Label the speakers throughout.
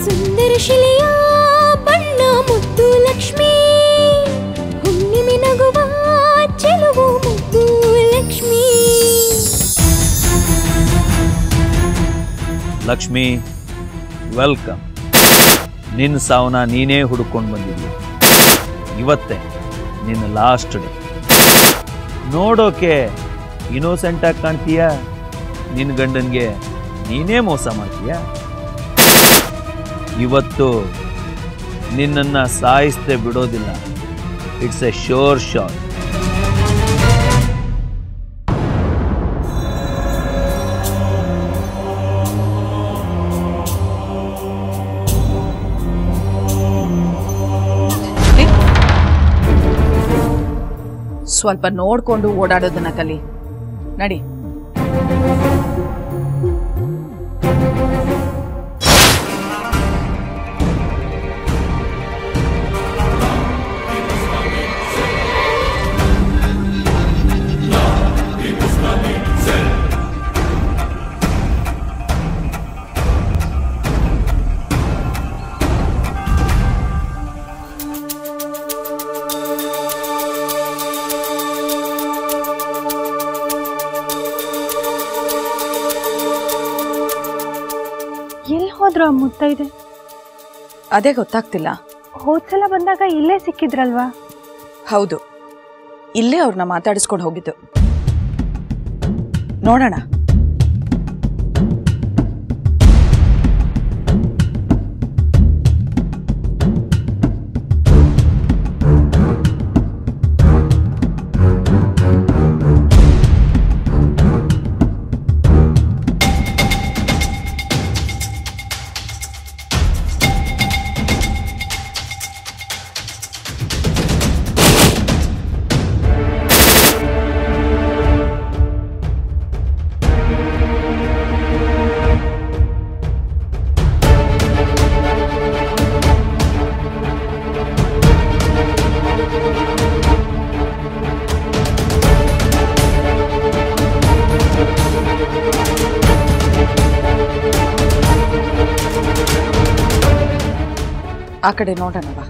Speaker 1: ಸುಂದರ ಶಿಲೆಯ ಬಣ್ಣ ಮುದ್ದು ಲಕ್ಷ್ಮಿ ಹುಣ್ಣಿಮೆ ನಗುವ ಚೆಲುವು ಮುದ್ದು ಲಕ್ಷ್ಮಿ
Speaker 2: ಲಕ್ಷ್ಮಿ ವೆಲ್ಕಮ್ ನಿನ್ನ ಸಾವನ್ನ ನೀನೇ ಹುಡುಕೊಂಡು ಬಂದಿದ್ಯ ಇವತ್ತೇ ನಿನ್ನ ಲಾಸ್ಟ್ ಡೇ ನೋಡೋಕೆ ಇನ್ನೋಸೆಂಟ್ ಆಗಿ ಕಾಣ್ತೀಯ ನಿನ್ನ ಗಂಡನ್ಗೆ ನೀನೇ ಮೋಸ ಮಾಡ್ತೀಯ ಇವತ್ತು ನಿನ್ನನ್ನ ಸಾಯಿಸದೆ ಬಿಡೋದಿಲ್ಲ ಇಟ್ಸ್ ಎ ಶೋರ್ ಶಾಟ್
Speaker 3: ಸ್ವಲ್ಪ ನೋಡ್ಕೊಂಡು ಓಡಾಡೋದನ್ನ ಕಲಿ ನಡಿ
Speaker 4: ಎಲ್ಲಿ ಹೋದ್ರು ಆ ಮುತ್ತೈದೆ
Speaker 3: ಅದೇ ಗೊತ್ತಾಗ್ತಿಲ್ಲ
Speaker 4: ಹೋದ್ಸಲ ಬಂದಾಗ ಇಲ್ಲೇ ಸಿಕ್ಕಿದ್ರಲ್ವಾ
Speaker 3: ಹೌದು ಇಲ್ಲೇ ಅವ್ರನ್ನ ಮಾತಾಡಿಸ್ಕೊಂಡು ಹೋಗಿದ್ದು ನೋಡೋಣ ಆ ಕಡೆ ನೋಡೋಣ ಬಾ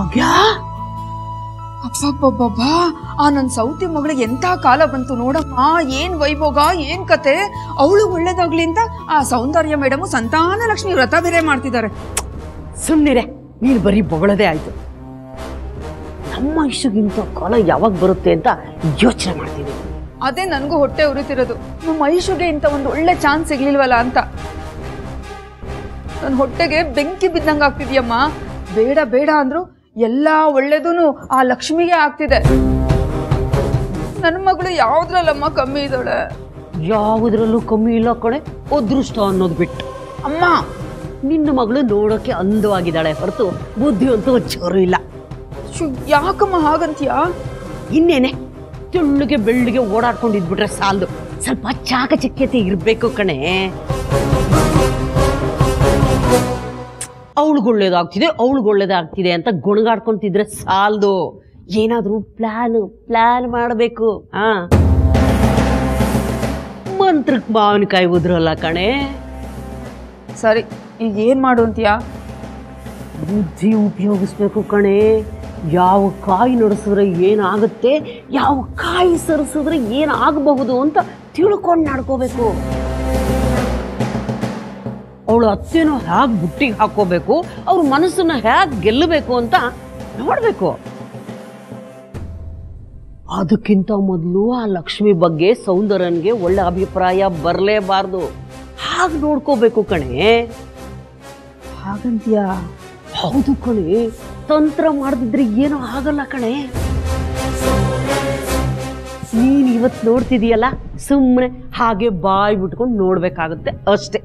Speaker 3: ಭಾಗ್ಯ ಅಬ್ಬಬ್ಬಬ್ಬಾ ಆ ನನ್ ಸೌತಿ ಮಗಳಿಗೆ ಎಂತ ಕಾಲ ಬಂತು ನೋಡಮ್ಮ ಏನ್ ವೈಭೋಗ ಏನ್ ಕತೆ ಅವಳು ಒಳ್ಳೇದಾಗ್ಲಿ ಅಂತ ಆ ಸೌಂದರ್ಯ ಮೇಡಮ್ ಸಂತಾನ ಲಕ್ಷ್ಮಿ ವ್ರತ ಬೇರೆ ಮಾಡ್ತಿದ್ದಾರೆ
Speaker 5: ಸುಮ್ಮನಿರೆ ನೀನು ಬರೀ ಬೊಗಳದೇ ಆಯ್ತು ನಮ್ಮ ಇಷ್ಟಗಿಂತ ಕಾಲ ಯಾವಾಗ ಬರುತ್ತೆ ಅಂತ ಯೋಚನೆ ಮಾಡ್ತೀನಿ
Speaker 3: ಅದೇ ನನ್ಗೂ ಹೊಟ್ಟೆ ಉರಿತಿರೋದು ನಮ್ಮ ಐಶುಗೆ ಇಂತ ಒಂದು ಒಳ್ಳೆ ಚಾನ್ಸ್ ಸಿಗ್ಲಿಲ್ವಲ್ಲ ಅಂತ ನನ್ ಹೊಟ್ಟೆಗೆ ಬೆಂಕಿ ಬಿದ್ದಂಗ ಆಗ್ತಿದ್ಯಮ್ಮ ಬೇಡ ಬೇಡ ಅಂದ್ರು ಎಲ್ಲಾ ಒಳ್ಳೇದೂನು ಆ ಲಕ್ಷ್ಮಿಗೆ ಆಗ್ತಿದೆ ನನ್ನ ಮಗಳು ಯಾವ್ದ್ರಲ್ಲಮ್ಮ ಕಮ್ಮಿ ಇದ್ದಾಳೆ
Speaker 5: ಯಾವುದ್ರಲ್ಲೂ ಕಮ್ಮಿ ಇಲ್ಲ ಕಣೆ ಅದೃಷ್ಟ ಅನ್ನೋದು ಬಿಟ್ಟು
Speaker 3: ಅಮ್ಮ
Speaker 5: ನಿನ್ನ ಮಗಳು ನೋಡೋಕೆ ಅಂದವಾಗಿದ್ದಾಳೆ ಹೊರತು ಬುದ್ಧಿವಂತೂ ಚೋರು ಇಲ್ಲ
Speaker 3: ಶು, ಯಾಕಮ್ಮ ಹಾಗಂತೀಯ
Speaker 5: ಇನ್ನೇನೆ ತೆಳ್ಳಿಗೆ ಬೆಳ್ಳಿಗೆ ಓಡಾಡ್ಕೊಂಡಿದ್ಬಿಟ್ರೆ ಸಾಲದು ಸ್ವಲ್ಪ ಚಾಕಚಕ್ಯತೆ ಇರಬೇಕು ಕಣೆ ಅವಳಿಗೊಳ್ಳೇದಾಗ್ತಿದೆ ಅವಳಿಗೊಳ್ಳೇದಾಗ್ತಿದೆ ಅಂತ ಗುಣಗಾಡ್ಕೊಂತಿದ್ರೆ ಸಾಲದು ಏನಾದ್ರೂ ಪ್ಲಾನ್ ಪ್ಲಾನ್ ಮಾಡಬೇಕು ಆ ಮಂತ್ರಕ್ಕೆ ಮಾವಿನಕಾಯಿ ಉದ್ರಲ್ಲ ಕಣೆ
Speaker 3: ಸರಿ ಈಗ ಏನ್ ಮಾಡು ಅಂತೀಯ
Speaker 5: ಬುದ್ಧಿ ಉಪಯೋಗಿಸ್ಬೇಕು ಕಣೆ ಯಾವ ಕಾಯಿ ನಡೆಸಿದ್ರೆ ಏನಾಗುತ್ತೆ ಯಾವ ಕಾಯಿ ಸರಿಸಿದ್ರೆ ಏನಾಗಬಹುದು ಅಂತ ತಿಳ್ಕೊಂಡು ನಡ್ಕೋಬೇಕು ಅವಳು ಅತ್ತೆನೂ ಹೇಗೆ ಬುಟ್ಟಿಗೆ ಹಾಕೋಬೇಕು ಅವ್ರ ಮನಸ್ಸನ್ನ ಹೇಗೆ ಗೆಲ್ಲಬೇಕು ಅಂತ ನೋಡಬೇಕು ಅದಕ್ಕಿಂತ ಮೊದಲು ಆ ಲಕ್ಷ್ಮಿ ಬಗ್ಗೆ ಸೌಂದರ್ಯನ್ಗೆ ಒಳ್ಳೆ ಅಭಿಪ್ರಾಯ ಬರಲೇಬಾರ್ದು ಹಾಗೆ ನೋಡ್ಕೋಬೇಕು ಕಣೆ
Speaker 3: ಹಾಗಂತೀಯ
Speaker 5: ಹೌದು ಕಣೆ ತಂತ್ರ ಮಾಡದಿದ್ರೆ ಏನೂ ಆಗಲ್ಲ ಕಣೆ ನೀನ್ ಇವತ್ತು ನೋಡ್ತಿದೀಯಲ್ಲ ಸುಮ್ಮನೆ ಹಾಗೆ ಬಾಯಿ ಬಿಟ್ಕೊಂಡು ನೋಡ್ಬೇಕಾಗುತ್ತೆ ಅಷ್ಟೇ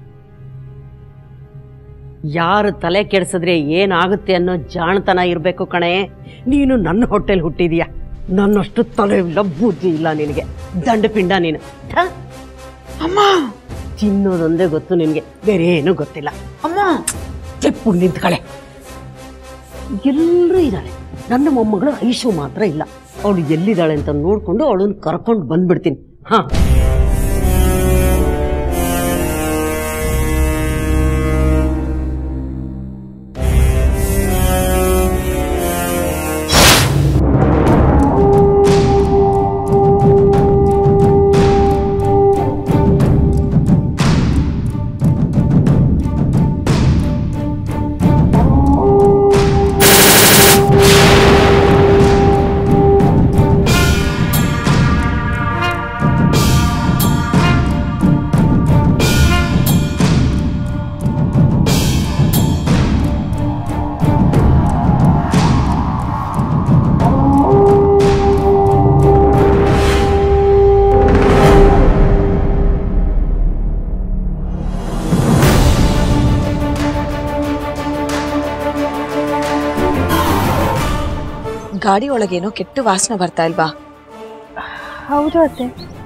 Speaker 5: ಯಾರು ತಲೆ ಕೆಡಿಸಿದ್ರೆ ಏನಾಗುತ್ತೆ ಅನ್ನೋ ಜಾಣತನ ಇರಬೇಕು ಕಣೆ ನೀನು ನನ್ನ ಹೊಟ್ಟೆಲ್ ಹುಟ್ಟಿದೀಯ ನನ್ನಷ್ಟು ತಲೆ ಇಲ್ಲ ಬುದ್ಧಿ ಇಲ್ಲ ನಿನಗೆ ದಂಡಪಿಂಡ ನೀನು ಥ?
Speaker 3: ಅಮ್ಮ
Speaker 5: ತಿನ್ನೋದೊಂದೇ ಗೊತ್ತು ನಿನಗೆ ಬೇರೆ ಏನೂ ಗೊತ್ತಿಲ್ಲ
Speaker 3: ಅಮ್ಮ
Speaker 5: ಚೆಪ್ಪು ನಿಂತ್ಕಳೆ ಎಲ್ಲರೂ ಇದ್ದಾಳೆ ನನ್ನ ಮೊಮ್ಮಗಳು ಐಶು ಮಾತ್ರ ಇಲ್ಲ ಅವಳು ಎಲ್ಲಿದ್ದಾಳೆ ಅಂತ ನೋಡ್ಕೊಂಡು ಅವಳನ್ನ ಕರ್ಕೊಂಡು ಬಂದ್ಬಿಡ್ತೀನಿ ಹಾ
Speaker 3: ಗಾಡಿ ಒಳಗೇನೋ ಕೆಟ್ಟ ವಾಸನೆ ಬರ್ತಾ ಇಲ್ವಾ
Speaker 4: ಹೌದು ಅತ್ತೆ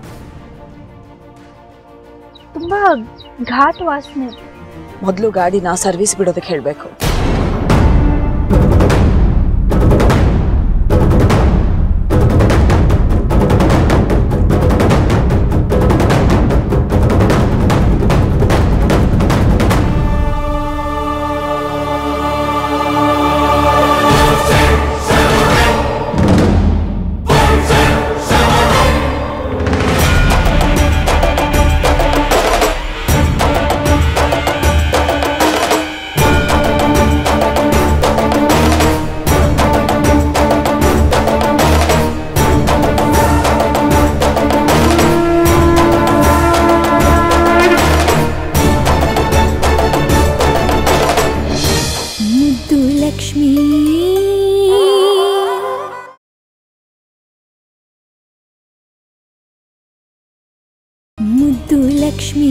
Speaker 4: ತುಂಬಾ ಘಾಟ್ ವಾಸನೆ
Speaker 3: ಮೊದಲು ಗಾಡಿನ ಸರ್ವಿಸ್ ಬಿಡೋದಕ್ಕೆ ಹೇಳಬೇಕು
Speaker 1: ಮುದ್ದು ಲಕ್ಷ್ಮೀ ಮುದ್ದು ಲಕ್ಷ್ಮೀ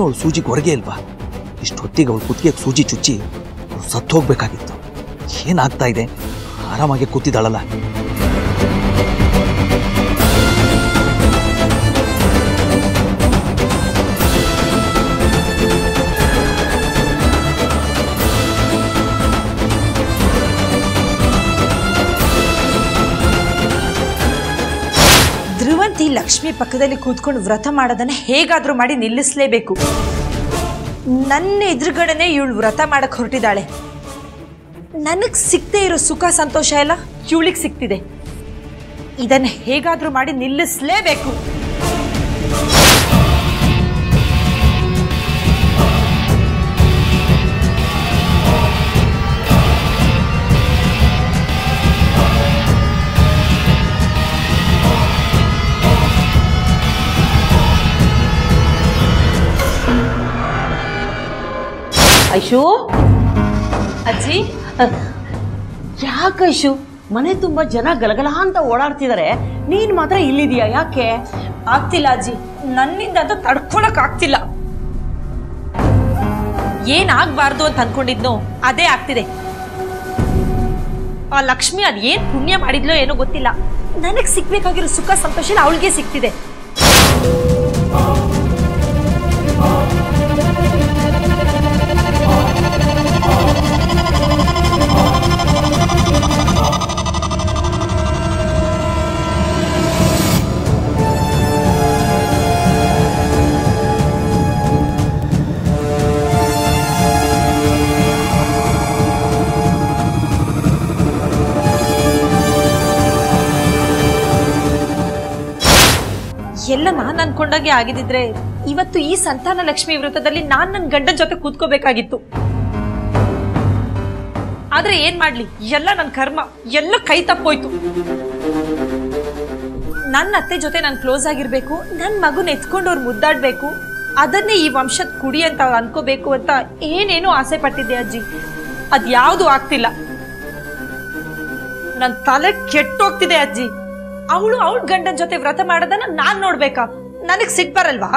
Speaker 6: ಅವಳು ಸೂಜಿಗೆ ಹೊರಗೆ ಇಲ್ವಾ ಇಷ್ಟು ಹೊತ್ತಿಗೆ ಅವಳು ಕುತ್ತಿಗೆ ಸೂಜಿ ಚುಚ್ಚಿ ಅವ್ಳು ಸತ್ತು ಹೋಗ್ಬೇಕಾಗಿತ್ತು ಏನಾಗ್ತಾ ಇದೆ ಆರಾಮಾಗಿ ಕೂತಿದ್ದಾಳಲ್ಲ
Speaker 7: ಧ್ರುವಂತಿ ಲಕ್ಷ್ಮಿ ಪಕ್ಕದಲ್ಲಿ ಕೂತ್ಕೊಂಡು ವ್ರತ ಮಾಡೋದನ್ನ ಹೇಗಾದ್ರೂ ಮಾಡಿ ನಿಲ್ಲಿಸ್ಲೇಬೇಕು ನನ್ನ ಎದುರುಗಡೆನೆ ಇವಳು ವ್ರತ ಮಾಡಕ್ ಹೊರಟಿದ್ದಾಳೆ ನನಗ್ ಸಿಗದೆ ಇರೋ ಸುಖ ಸಂತೋಷ ಎಲ್ಲ ಇವಳಿಗೆ ಸಿಗ್ತಿದೆ ಇದನ್ನ ಹೇಗಾದ್ರೂ ಮಾಡಿ ನಿಲ್ಲಿಸ್ಲೇಬೇಕು
Speaker 5: ಐಶು
Speaker 7: ಅಜ್ಜಿ
Speaker 5: ಯಾಕೆ ಐಶು ಮನೆ ತುಂಬಾ ಜನ ಗಲಗಲ ಅಂತ ಓಡಾಡ್ತಿದ್ದಾರೆ ನೀನ್ ಮಾತ್ರ ಇಲ್ಲಿದೀಯಾ ಯಾಕೆ
Speaker 7: ಆಗ್ತಿಲ್ಲ ಅಜ್ಜಿ ನನ್ನಿಂದ ಅದು ತಡ್ಕೊಳಕ್ ಆಗ್ತಿಲ್ಲ ಏನಾಗ್ಬಾರ್ದು ಅಂತ ಅನ್ಕೊಂಡಿದ್ನೋ ಅದೇ ಆಗ್ತಿದೆ ಆ ಲಕ್ಷ್ಮಿ ಅದ್ ಏನ್ ಪುಣ್ಯ ಮಾಡಿದ್ಲೋ ಏನೋ ಗೊತ್ತಿಲ್ಲ ನನಗ್ ಸಿಗ್ಬೇಕಾಗಿರೋ ಸುಖ ಸಂತೋಷ ಅವಳಿಗೆ ಸಿಗ್ತಿದೆ ಎಲ್ಲ ನಾನ್ ಅನ್ಕೊಂಡಾಗೆ ಆಗಿದಿದ್ರೆ ಇವತ್ತು ಈ ಸಂತಾನ ಲಕ್ಷ್ಮಿ ವೃತ್ತದಲ್ಲಿ ನಾನ್ ನನ್ ಗಂಡನ ಜೊತೆ ಕೂತ್ಕೋಬೇಕಾಗಿತ್ತು ಆದ್ರೆ ಏನ್ ಮಾಡ್ಲಿ ಎಲ್ಲ ನನ್ ಕರ್ಮ ಎಲ್ಲ ಕೈ ತಪ್ಪೋಯ್ತು ನನ್ನ ಅತ್ತೆ ಜೊತೆ ನಾನು ಕ್ಲೋಸ್ ಆಗಿರ್ಬೇಕು ನನ್ ಮಗುನ ಎತ್ಕೊಂಡು ಅವ್ರು ಮುದ್ದಾಡ್ಬೇಕು ಅದನ್ನೇ ಈ ವಂಶದ ಕುಡಿ ಅಂತ ಅನ್ಕೋಬೇಕು ಅಂತ ಏನೇನೋ ಆಸೆ ಪಟ್ಟಿದ್ದೆ ಅಜ್ಜಿ ಅದ್ ಯಾವುದು ಆಗ್ತಿಲ್ಲ ನನ್ ತಲೆ ಕೆಟ್ಟೋಗ್ತಿದೆ ಅಜ್ಜಿ ಅವಳು ಅವಳ ಗಂಡನ ಜೊತೆ ವ್ರತ ಮಾಡೋದನ್ನ ನಾನ್ ನೋಡ್ಬೇಕಾ ನನಗ್ ಸಿಟ್ ಬರಲ್ವಾ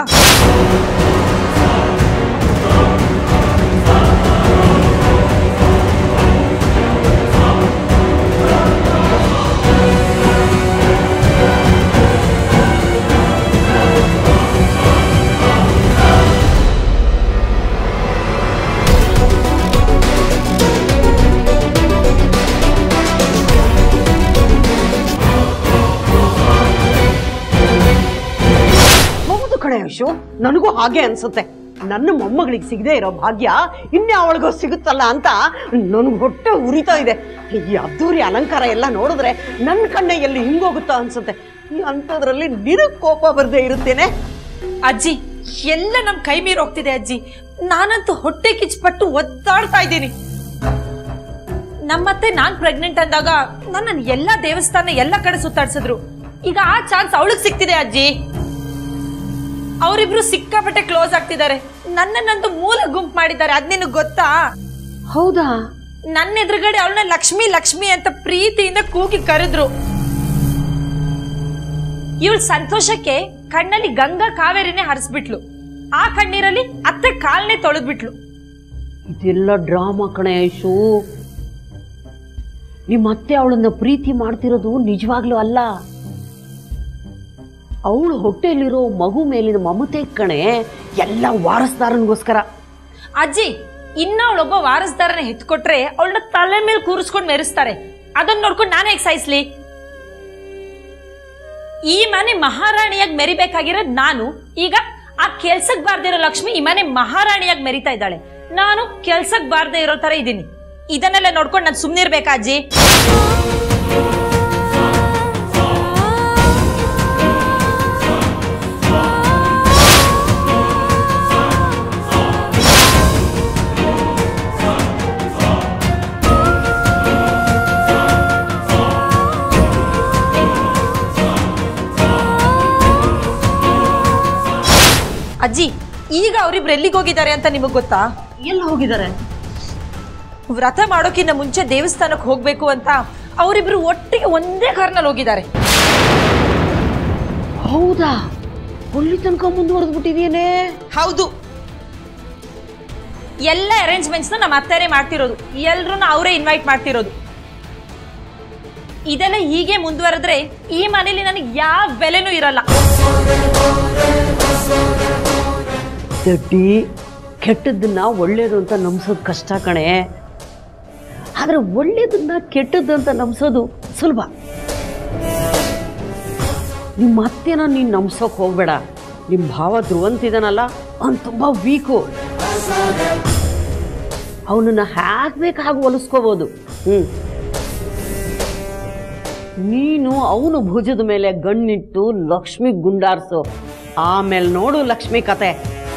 Speaker 5: ಹೌದು ಕಣೆ ಐಶು ನನಗೂ ಹಾಗೆ ಅನ್ಸುತ್ತೆ ನನ್ನ ಮೊಮ್ಮಗಳಿಗೆ ಸಿಗದೆ ಇರೋ ಭಾಗ್ಯ ಇನ್ನೇ ಅವಳಿಗೋ ಸಿಗುತ್ತಲ್ಲ ಅಂತ ನನ್ಗೆ ಹೊಟ್ಟೆ ಉರಿತಾ ಇದೆ ಈ ಅದ್ದೂರಿ ಅಲಂಕಾರ ಎಲ್ಲ ನೋಡಿದ್ರೆ ನನ್ನ ಕಣ್ಣೆ ಎಲ್ಲಿ ಹಿಂಗೋಗುತ್ತಾ ಅನ್ಸುತ್ತೆ ಈ ಅಂಥದ್ರಲ್ಲಿ ನಿನಗ್ ಕೋಪ ಬರ್ದೇ ಇರುತ್ತೇನೆ
Speaker 7: ಅಜ್ಜಿ ಎಲ್ಲ ನಮ್ ಕೈ ಮೀರಿ ಹೋಗ್ತಿದೆ ಅಜ್ಜಿ ನಾನಂತೂ ಹೊಟ್ಟೆ ಕಿಚ್ಪಟ್ಟು ಒದ್ದಾಡ್ತಾ ಇದ್ದೀನಿ ನಮ್ಮತ್ತೆ ನಾನ್ ಪ್ರೆಗ್ನೆಂಟ್ ಅಂದಾಗ ನನ್ನನ್ನು ಎಲ್ಲಾ ದೇವಸ್ಥಾನ ಎಲ್ಲ ಕಡೆ ಸುತ್ತಾಡ್ಸಿದ್ರು ಈಗ ಆ ಚಾನ್ಸ್ ಅವಳಿಗೆ ಸಿಗ್ತಿದೆ ಅಜ್ಜಿ ಅವರಿಬ್ರು ಸಿಕ್ಕಾಪಟ್ಟೆ ಕ್ಲೋಸ್ ಆಗ್ತಿದ್ದಾರೆ ನನ್ನನ್ನಂತೂ ಮೂಲ ಗುಂಪು ಮಾಡಿದ್ದಾರೆ ಅದ್ ನಿನಗ್ ಗೊತ್ತಾ
Speaker 5: ಹೌದಾ
Speaker 7: ನನ್ನ ಎದುರುಗಡೆ ಅವಳನ್ನ ಲಕ್ಷ್ಮಿ ಲಕ್ಷ್ಮಿ ಅಂತ ಪ್ರೀತಿಯಿಂದ ಕೂಗಿ ಕರೆದ್ರು ಇವಳ ಸಂತೋಷಕ್ಕೆ ಕಣ್ಣಲ್ಲಿ ಗಂಗಾ ಕಾವೇರಿನೇ ಹರಿಸ್ಬಿಟ್ಲು ಆ ಕಣ್ಣೀರಲ್ಲಿ ಅತ್ತೆ ಕಾಲ್ನೇ ತೊಳೆದ್ಬಿಟ್ಲು
Speaker 5: ಇದೆಲ್ಲ ಡ್ರಾಮಾ ಕಣೆ ಐಶು ನಿಮ್ಮ ಅತ್ತೆ ಅವಳನ್ನ ಪ್ರೀತಿ ಮಾಡ್ತಿರೋದು ನಿಜವಾಗ್ಲೂ ಅಲ್ಲ ಅವಳು ಹೊಟ್ಟೆಲಿರೋ ಮಗು ಮೇಲಿನ ಮಮತೆ ಕಣೆ ಎಲ್ಲ ವಾರಸ್ದಾರನಿಗೋಸ್ಕರ
Speaker 7: ಅಜ್ಜಿ ಇನ್ನ ಅವಳೊಬ್ಬ ವಾರಸ್ದಾರನ ಎತ್ಕೊಟ್ರೆ ಅವಳನ್ನ ತಲೆ ಮೇಲೆ ಕೂರಿಸ್ಕೊಂಡು ಮೆರೆಸ್ತಾರೆ ಅದನ್ನ ನೋಡ್ಕೊಂಡು ನಾನೇ ಹೇಗ್ ಸಾಯಿಸ್ಲಿ ಈ ಮನೆ ಮಹಾರಾಣಿಯಾಗಿ ಮೆರಿಬೇಕಾಗಿರೋದ್ ನಾನು ಈಗ ಆ ಕೆಲ್ಸಕ್ ಬಾರ್ದಿರೋ ಲಕ್ಷ್ಮಿ ಈ ಮನೆ ಮಹಾರಾಣಿಯಾಗಿ ಮೆರಿತಾ ಇದ್ದಾಳೆ ನಾನು ಕೆಲ್ಸಕ್ ಬಾರ್ದೇ ಇರೋ ತರ ಇದ್ದೀನಿ ಇದನ್ನೆಲ್ಲ ನೋಡ್ಕೊಂಡು ನಾನು ಸುಮ್ನಿರ್ಬೇಕಾ ಅಜ್ಜಿ ಅಜ್ಜಿ ಈಗ ಅವರಿಬ್ರು ಎಲ್ಲಿಗೆ ಹೋಗಿದ್ದಾರೆ ಅಂತ ನಿಮಗ್ ಗೊತ್ತಾ
Speaker 5: ಎಲ್ಲಿ ಹೋಗಿದ್ದಾರೆ
Speaker 7: ವ್ರತ ಮಾಡೋಕ್ಕಿಂತ ಮುಂಚೆ ದೇವಸ್ಥಾನಕ್ಕೆ ಹೋಗ್ಬೇಕು ಅಂತ ಅವರಿಬ್ರು ಒಟ್ಟಿಗೆ ಒಂದೇ ಕಾರ್ನಲ್ಲಿ ಹೋಗಿದ್ದಾರೆ
Speaker 5: ಹೌದಾ ಅಲ್ಲಿ ತನಕ ಮುಂದುವರೆದು ಬಿಟ್ಟಿದೆಯೇನೆ
Speaker 7: ಹೌದು ಎಲ್ಲ ಅರೇಂಜ್ಮೆಂಟ್ಸ್ನ ನಮ್ಮ ಅತ್ತೆರೇ ಮಾಡ್ತಿರೋದು ಎಲ್ರೂ ಅವರೇ ಇನ್ವೈಟ್ ಮಾಡ್ತಿರೋದು ಇದೆಲ್ಲ ಹೀಗೆ ಮುಂದುವರೆದ್ರೆ ಈ ಮನೇಲಿ ನನಗೆ ಯಾವ ಬೆಲೆನೂ ಇರಲ್ಲ
Speaker 5: ದಡ್ಡಿ ಕೆಟ್ಟದ್ದನ್ನ ಒಳ್ಳೇದು ಅಂತ ನಂಬಿಸೋದು ಕಷ್ಟ ಕಣೆ ಆದ್ರೆ ಒಳ್ಳೇದನ್ನ ಕೆಟ್ಟದ್ದು ಅಂತ ನಂಬಿಸೋದು ಸುಲಭ ನಿಮ್ಮ ಅತ್ತೆನ ನೀನು ನಂಬ್ಸೋಕೆ ಹೋಗ್ಬೇಡ ನಿಮ್ಮ ಭಾವ ಧ್ರುವಂತಿದಾನಲ್ಲ ಅವ್ನು ತುಂಬ ವೀಕು ಅವನನ್ನ ಹ್ಯಾಕ್ ಬೇಕು ಹಾಗೆ ಹೊಲಿಸ್ಕೋಬೋದು ಹ್ಞೂ ನೀನು ಅವನು ಭುಜದ ಮೇಲೆ ಗಣ್ಣಿಟ್ಟು ಲಕ್ಷ್ಮಿ ಗುಂಡಾರ್ಸು ಆಮೇಲೆ ನೋಡು ಲಕ್ಷ್ಮಿ ಕತೆ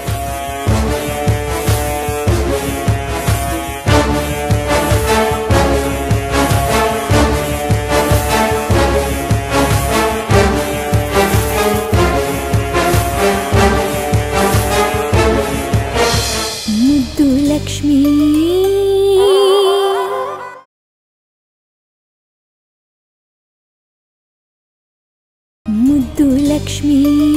Speaker 1: ಮುದ್ದು ಲಕ್ಷ್ಮೀ ಮುದ್ದು ಲಕ್ಷ್ಮೀ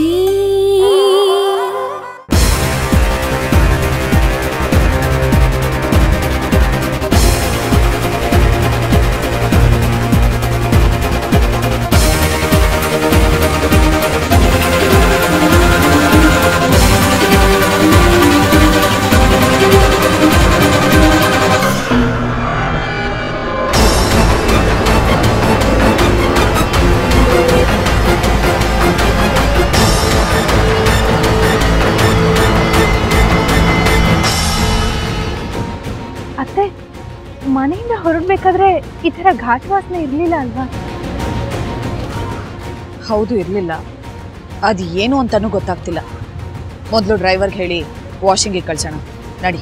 Speaker 4: ಅತ್ತೆ ಮನೆಯಿಂದ ಹೊರಡ್ಬೇಕಾದ್ರೆ ಈ ಥರ ಘಾಟ್ ವಾಸನೆ ಇರಲಿಲ್ಲ ಅಲ್ವಾ
Speaker 8: ಹೌದು ಇರಲಿಲ್ಲ ಅದು ಏನು ಅಂತಲೂ ಗೊತ್ತಾಗ್ತಿಲ್ಲ ಮೊದಲು ಡ್ರೈವರ್ಗೆ ಹೇಳಿ ವಾಷಿಂಗಿಗೆ ಕಳ್ಸೋಣ ನಡಿ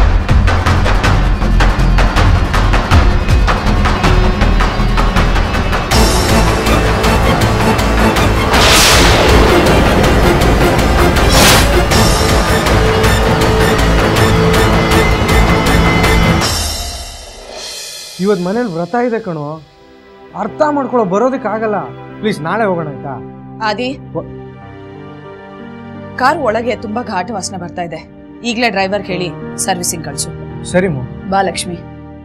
Speaker 9: ಇವತ್ತು ಮನೇಲಿ ವ್ರತ ಇದೆ ಕಣೋ ಅರ್ಥ ಮಾಡ್ಕೊಳ್ಳೋ ಬರೋದಕ್ಕಾಗಲ್ಲ ಪ್ಲೀಸ್ ನಾಳೆ ಹೋಗೋಣ ಆಯ್ತಾ
Speaker 8: ಆದಿ ಕಾರ್ ಒಳಗೆ ತುಂಬಾ ಘಾಟ ವಾಸನೆ ಬರ್ತಾ ಇದೆ ಈಗಲೇ ಡ್ರೈವರ್ ಹೇಳಿ ಸರ್ವಿಸಿಂಗ್ ಕಳಿಸು
Speaker 9: ಸರಿ ಮೋ
Speaker 8: ಬಾ ಲಕ್ಷ್ಮಿ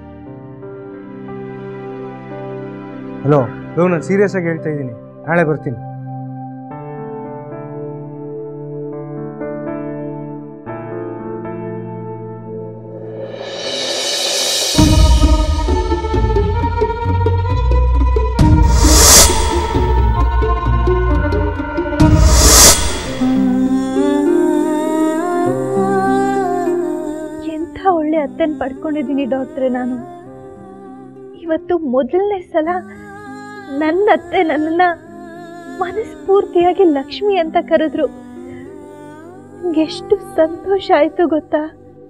Speaker 9: ಹಲೋ ಲೋ ನಾನು ಸೀರಿಯಸ್ ಆಗಿ ಹೇಳ್ತಾ ಇದ್ದೀನಿ ನಾಳೆ ಬರ್ತೀನಿ
Speaker 4: ಎಂಥ ಒಳ್ಳೆ ಅತ್ತೆನ ಪಡ್ಕೊಂಡಿದ್ದೀನಿ ಡಾಕ್ಟ್ರೆ ನಾನು ಇವತ್ತು ಮೊದಲನೇ ಸಲ ನನ್ನ ಅತ್ತೆ ನನ್ನನ್ನ ಮನಸ್ಫೂರ್ತಿಯಾಗಿ ಲಕ್ಷ್ಮಿ ಅಂತ ಕರೆದ್ರು ನಂಗೆ ಎಷ್ಟು ಸಂತೋಷ ಆಯ್ತು ಗೊತ್ತಾ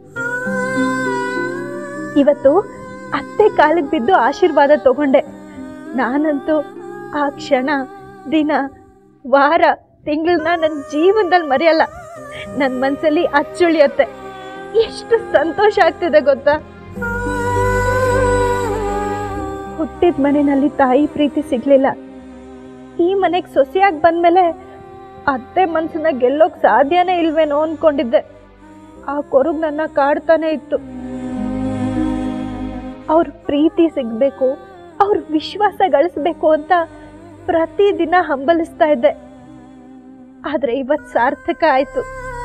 Speaker 4: ಇವತ್ತು ಅತ್ತೆ ಕಾಲಿಗೆ ಬಿದ್ದು ಆಶೀರ್ವಾದ ತಗೊಂಡೆ ನಾನಂತೂ ಆ ಕ್ಷಣ ದಿನ ವಾರ ತಿಂಗಳನ್ನ ನನ್ನ ಜೀವನದಲ್ಲಿ ಮರೆಯಲ್ಲ ನನ್ನ ಮನಸ್ಸಲ್ಲಿ ಅಚ್ಚುಳಿಯತ್ತೆ ಎಷ್ಟು ಸಂತೋಷ ಆಗ್ತಿದೆ ಗೊತ್ತಾ ಹುಟ್ಟಿದ ಮನೆಯಲ್ಲಿ ತಾಯಿ ಪ್ರೀತಿ ಸಿಗ್ಲಿಲ್ಲ ಈ ಮನೆಗೆ ಸೊಸೆಯಾಗಿ ಬಂದ್ಮೇಲೆ ಅತ್ತೆ ಮನ್ಸನ್ನ ಗೆಲ್ಲೋಕ್ ಸಾಧ್ಯನೇ ಇಲ್ವೇನೋ ಅನ್ಕೊಂಡಿದ್ದೆ ಆ ಕೊರಗು ನನ್ನ ಕಾಡ್ತಾನೆ ಇತ್ತು ಅವ್ರ ಪ್ರೀತಿ ಸಿಗ್ಬೇಕು ಅವ್ರ ವಿಶ್ವಾಸ ಗಳಿಸ್ಬೇಕು ಅಂತ ಪ್ರತಿದಿನ ಹಂಬಲಿಸ್ತಾ ಇದ್ದೆ ಆದ್ರೆ ಇವತ್ತು ಸಾರ್ಥಕ ಆಯ್ತು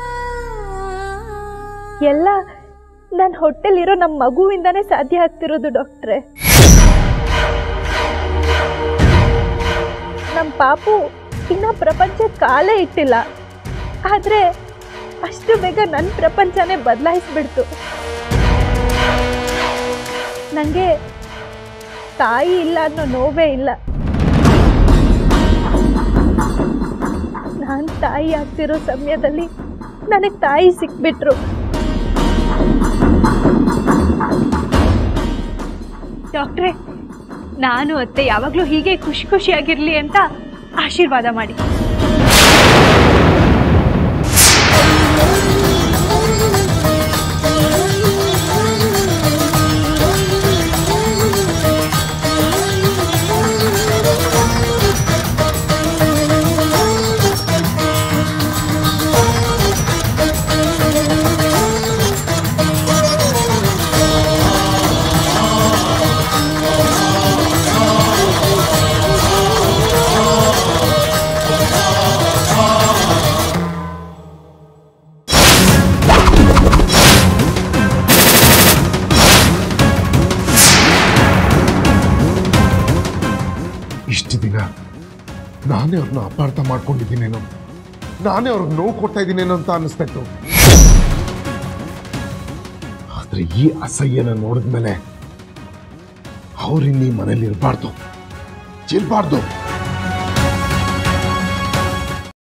Speaker 4: ಎಲ್ಲ ನನ್ನ ಹೊಟ್ಟೆಲಿರೋ ನಮ್ಮ ಮಗುವಿಂದಾನೇ ಸಾಧ್ಯ ಆಗ್ತಿರೋದು ಡಾಕ್ಟ್ರೆ ನಮ್ಮ ಪಾಪು ಇನ್ನ ಪ್ರಪಂಚ ಕಾಲೇ ಇಟ್ಟಿಲ್ಲ ಆದ್ರೆ ಅಷ್ಟು ಬೇಗ ನನ್ನ ಪ್ರಪಂಚನೇ ಬದಲಾಯಿಸ್ಬಿಡ್ತು ನನಗೆ ತಾಯಿ ಇಲ್ಲ ಅನ್ನೋ ನೋವೇ ಇಲ್ಲ ನಾನು ತಾಯಿ ಆಗ್ತಿರೋ ಸಮಯದಲ್ಲಿ ನನಗೆ ತಾಯಿ ಸಿಕ್ಬಿಟ್ರು ಡಾಕ್ಟ್ರೆ ನಾನು ಅತ್ತೆ ಯಾವಾಗಲೂ ಹೀಗೆ ಖುಷಿ ಖುಷಿಯಾಗಿರ್ಲಿ ಅಂತ ಆಶೀರ್ವಾದ ಮಾಡಿ
Speaker 1: ಮುದ್ದು
Speaker 10: ನಾನೇ ಅವ್ರನ್ನ ಅಪಾರ್ಥ ಮಾಡ್ಕೊಂಡಿದ್ದೀನೇನೋ ನಾನೇ ಅವ್ರಿಗೆ ನೋವು ಕೊಡ್ತಾ ಇದ್ದೀನೇನೋ ಅಂತ ಅನ್ನಿಸ್ತಾ ಇತ್ತು ಆದ್ರೆ ಈ ಅಸಹ್ಯನ ನೋಡಿದ್ಮೇಲೆ ಅವ್ರಿನ್ನೀ ಮನೇಲಿ ಇರಬಾರ್ದು ಚೆಲ್ಬಾರ್ದು